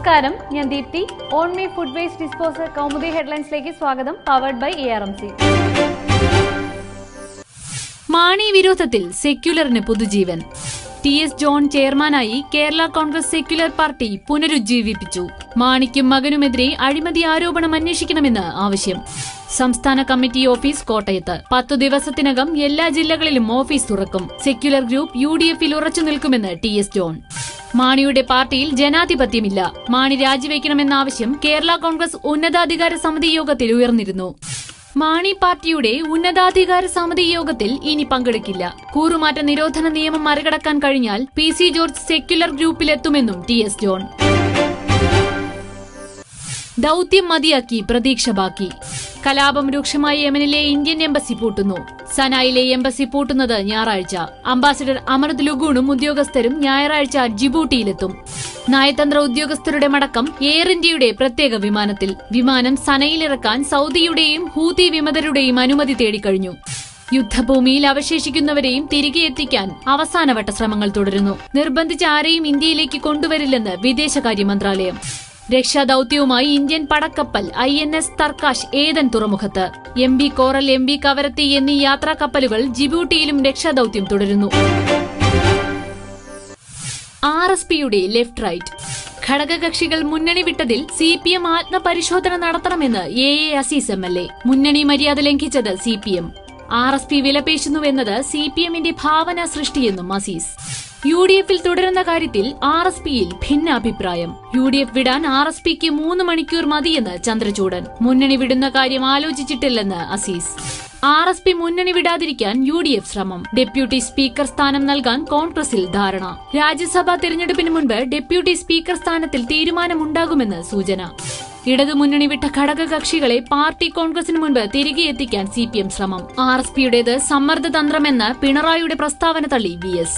നമസ്കാരം ഞാൻ Deepthi on me food waste disposal Kaumudi ഹെഡ്ലൈൻസിലേക്ക് സ്വാഗതം powered by A R M C Mani വിരോധത്തിൽ സെക്യുലറിന് പുതുജീവൻ ടി എസ് ജോൺ ചെയർമാനായി കേരള കോൺഗ്രസ് സെക്യുലർ പാർട്ടി പുനരുജ്ജീവിപ്പിച്ചു മാണിക്കും മകനുമെതിരെ അഴിമതി ആരോപണം അന്വേഷിക്കണമെന്ന് ആവശ്യം സംസ്ഥാന കമ്മിറ്റി ഓഫീസ് കോട്ടയത്ത് പത്തു ദിവസത്തിനകം എല്ലാ ജില്ലകളിലും ഓഫീസ് തുറക്കും സെക്യുലർ ഗ്രൂപ്പ് യു ഡി എഫിൽ ഉറച്ചു നിൽക്കുമെന്ന് ടി എസ് ജോൺ മാണിയുടെ പാർട്ടിയിൽ ജനാധിപത്യമില്ല മാണി രാജിവെക്കണമെന്ന ആവശ്യം കേരള കോൺഗ്രസ് ഉന്നതാധികാര സമിതി യോഗത്തിൽ ഉയർന്നിരുന്നു മാണി പാർട്ടിയുടെ ഉന്നതാധികാര സമിതി യോഗത്തിൽ ഇനി പങ്കെടുക്കില്ല കൂറുമാറ്റ നിരോധന നിയമം മറികടക്കാൻ കഴിഞ്ഞാൽ പി സി ജോർജ് സെക്യുലർ ഗ്രൂപ്പിലെത്തുമെന്നും ടി എസ് ജോൺ ദൌത്യം മതിയാക്കി പ്രതീക്ഷ ബാക്കി കലാപം രൂക്ഷമായ യമനിലെ ഇന്ത്യൻ എംബസി പൂട്ടുന്നു സനായിലെ എംബസി പൂട്ടുന്നത് ഞായറാഴ്ച അംബാസിഡർ അമൃത് ലുഗൂണും ഉദ്യോഗസ്ഥരും ഞായറാഴ്ച ജിബൂട്ടിയിലെത്തും നയതന്ത്ര ഉദ്യോഗസ്ഥരുടെ മടക്കം എയർ ഇന്ത്യയുടെ പ്രത്യേക വിമാനത്തിൽ വിമാനം സനയിലിറക്കാൻ സൗദിയുടെയും ഹൂതി വിമതരുടെയും അനുമതി തേടിക്കഴിഞ്ഞു യുദ്ധഭൂമിയിൽ അവശേഷിക്കുന്നവരെയും തിരികെ എത്തിക്കാൻ അവസാനവട്ട ശ്രമങ്ങൾ തുടരുന്നു നിർബന്ധിച്ച് ആരെയും ഇന്ത്യയിലേക്ക് കൊണ്ടുവരില്ലെന്ന് വിദേശകാര്യ മന്ത്രാലയം രക്ഷാദൌത്യവുമായി ഇന്ത്യൻ പടക്കപ്പൽ I N S Tarkash Aden തുറമുഖത്ത് M B coral M B Kavaratti എന്നീ യാത്രാക്കപ്പലുകൾ ജിബൂട്ടിയിലും രക്ഷാദൌത്യം തുടരുന്നു ആർ എസ് പിയുടെ ലെഫ്റ്റ് റൈറ്റ് ഘടകകക്ഷികൾ മുന്നണി വിട്ടതിൽ സി പി എം ആത്മപരിശോധന നടത്തണമെന്ന് A A Aziz M L A മുന്നണി മര്യാദ ലംഘിച്ചത് C P M R S P വിലപേശുന്നുവെന്നത് സി പി എമ്മിന്റെ ഭാവന സൃഷ്ടിയെന്നും അസീസ് യു ഡി എഫിൽ തുടരുന്ന കാര്യത്തിൽ ആർ എസ് പിയിൽ ഭിന്നാഭിപ്രായം യു ഡി എഫ് വിടാൻ ആർ എസ് പിക്ക് മൂന്ന് മണിക്കൂർ മതിയെന്ന് ചന്ദ്രചൂഡൻ മുന്നണി വിടുന്ന കാര്യം ആലോചിച്ചിട്ടില്ലെന്ന് അസീസ് ആർ എസ് പി മുന്നണി വിടാതിരിക്കാൻ യു ഡി എഫ് ശ്രമം ഡെപ്യൂട്ടി സ്പീക്കർ സ്ഥാനം നൽകാൻ കോൺഗ്രസിൽ ധാരണ രാജ്യസഭാ തെരഞ്ഞെടുപ്പിന് മുൻപ് ഡെപ്യൂട്ടി സ്പീക്കർ സ്ഥാനത്തിൽ തീരുമാനമുണ്ടാകുമെന്ന് സൂചന ഇടതുമുന്നണി വിട്ട ഘടകകക്ഷികളെ പാർട്ടി കോൺഗ്രസിന് മുൻപ് തിരികെ എത്തിക്കാൻ സി പി എം ശ്രമം ആർ എസ് പിയുടേത് സമ്മർദ്ദ തന്ത്രമെന്ന് പിണറായിയുടെ പ്രസ്താവന തള്ളി വി എസ്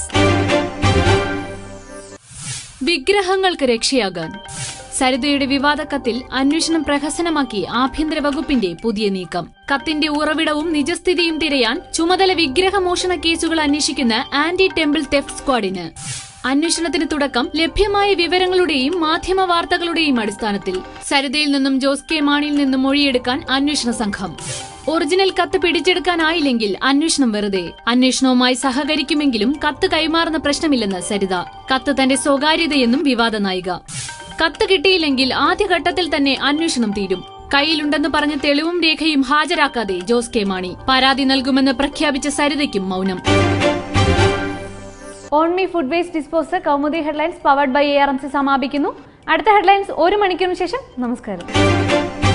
വിഗ്രഹങ്ങൾക്ക് രക്ഷയാകാൻ സരിതയുടെ വിവാദ കത്തിൽ അന്വേഷണം പ്രഹസനമാക്കി ആഭ്യന്തര വകുപ്പിന്റെ പുതിയ നീക്കം കത്തിന്റെ ഉറവിടവും നിജസ്ഥിതിയും തിരയാൻ ചുമതല വിഗ്രഹമോഷണ കേസുകൾ അന്വേഷിക്കുന്ന ആന്റി ടെമ്പിൾ തെഫ്റ്റ് സ്ക്വാഡിന് അന്വേഷണത്തിന് തുടക്കം ലഭ്യമായ വിവരങ്ങളുടെയും മാധ്യമ വാർത്തകളുടെയും അടിസ്ഥാനത്തിൽ സരിതയിൽ നിന്നും ജോസ് കെ മാണിയിൽ നിന്നും മൊഴിയെടുക്കാൻ അന്വേഷണ സംഘം ഒറിജിനൽ കത്ത് പിടിച്ചെടുക്കാനായില്ലെങ്കിൽ അന്വേഷണം വെറുതെ അന്വേഷണവുമായി സഹകരിക്കുമെങ്കിലും കത്ത് കൈമാറുന്ന പ്രശ്നമില്ലെന്ന് സരിത കത്ത് തന്റെ സ്വകാര്യതയെന്നും വിവാദ നായിക കത്ത് കിട്ടിയില്ലെങ്കിൽ ആദ്യഘട്ടത്തിൽ തന്നെ അന്വേഷണം തീരും കയ്യിലുണ്ടെന്ന് പറഞ്ഞ തെളിവും രേഖയും ഹാജരാക്കാതെ ജോസ് കെ മാണി പരാതി നൽകുമെന്ന് പ്രഖ്യാപിച്ച സരിതയ്ക്കും മൗനം on me food waste disposal Kaumudi headlines powered by A R M C സമാപിക്കുന്നു അടുത്ത ഹെഡ്ലൈൻസ് ഒരു മണിക്കൂറിന് ശേഷം നമസ്കാരം